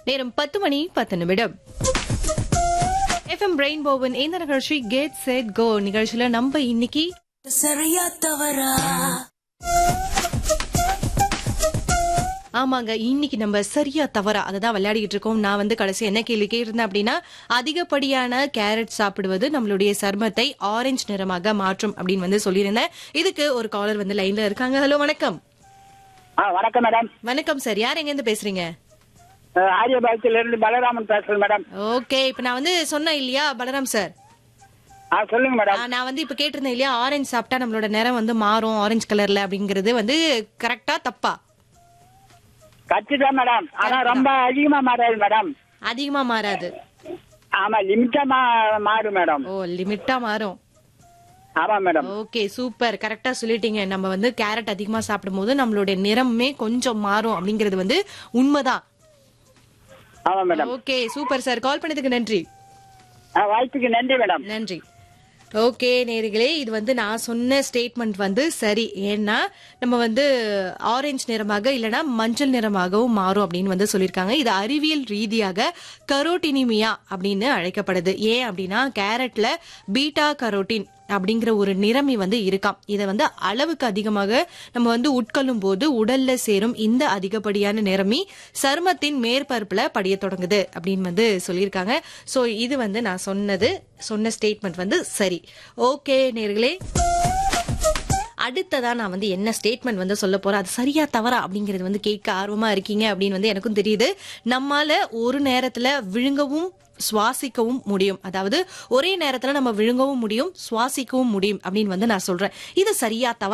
நேரம் பத்து மணி பத்து நிமிடம் எஃப்எம் ரெயின்போவின் இந்த நிகழ்ச்சி கேட் செட் கோ நிகழ்ச்சியில நம்ம இன்னைக்கு சரியா தவறா ஆமாங்க இன்னைக்கு நம்ம சரியா தவறா அதை தான் விளையாடிட்டு இருக்கோம் நான் வந்து கடைசி என்ன கேள்வி கேட்டிருந்தேன் அப்படின்னா அதிகப்படியான கேரட் சாப்பிடுவது நம்மளுடைய சர்மத்தை ஆரஞ்சு நிறமாக மாற்றும் அப்படின்னு வந்து சொல்லியிருந்தேன் இதுக்கு ஒரு காலர் வந்து லைன்ல இருக்காங்க ஹலோ வணக்கம் ஆ வணக்கம் மேடம் வணக்கம் சார் யார் எங்க இருந்து பேசுறீங்க அஹ், ஆரியபாளையத்துல இருந்து பலராமன் பேசுறேன் மேடம் ஓகே இப்ப நான் வந்து சொன்னேன் இல்லையா பலராம் சார் ஆ சொல்லுங்க மேடம் ஆ, நான் வந்து இப்ப கேட்டிருந்தேன் இல்லையா ஆரஞ்சு சாப்பிட்டா நம்மளோட நிறம் வந்து மாறும் ஆரஞ்சு கலர்ல அப்படிங்கறது வந்து கரெக்டா தப்பா கட்சி தான் மேடம் ஆனா ரொம்ப அதிகமா மாறாது மேடம் அதிகமா மாறாது ஆமா லிமிட்டா மா மாறும் மேடம் ஓ லிமிட்டா மாறும் ஆமா மேடம் ஓகே சூப்பர் கரெக்டா சொல்லிட்டீங்க நம்ம வந்து கேரட் அதிகமா சாப்பிடும்போது நம்மளுடைய நிறமே கொஞ்சம் மாறும் அப்படிங்கிறது வந்து உண்மைதான் ஆமா madam okay super sir call பண்ணதுக்கு நன்றி ஆ, வாய்ப்புக்கு நன்றி மேடம் நன்றி ஓகே நேர்களே இது வந்து நான் சொன்ன ஸ்டேட்மெண்ட் வந்து சரி ஏன்னா நம்ம வந்து ஆரஞ்சு நிறமாக இல்லனா மஞ்சள் நிறமாகவும் மாறும் அப்படின்னு வந்து சொல்லியிருக்காங்க இது அறிவியல் ரீதியாக கரோட்டினிமியா அப்படின்னு அழைக்கப்படுது ஏன் அப்படின்னா கேரட்ல பீட்டா கரோட்டின் அப்படிங்கிற ஒரு நிறமி வந்து இருக்காம் இதை வந்து அளவுக்கு அதிகமாக நம்ம வந்து உட்கொள்ளும் போது உடல்ல சேரும் இந்த அதிகப்படியான நிறமி சருமத்தின் மேற்பரப்புல படிய தொடங்குது அப்படின்னு வந்து சொல்லியிருக்காங்க சோ இது வந்து நான் சொன்னது சொன்ன ஸ்டேட்மெண்ட் வந்து சரி ஓகே நேர்களே அடுத்ததா நான் வந்து என்ன ஸ்டேட்மெண்ட் வந்து சொல்ல போறேன் அது சரியா தவறா அப்படிங்கறது வந்து கேட்க ஆர்வமா இருக்கீங்க அப்படின்னு வந்து எனக்கும் தெரியுது நம்மால ஒரு நேரத்துல விழுங்கவும் சுவாசிக்கவும் முடியும் அதாவது ஒரே நேரத்துல நம்ம விழுங்கவும் முடியும் சுவாசிக்கவும் முடியும் அப்படின்னு வந்து நான் சொல்றேன் இது சரியா தவறா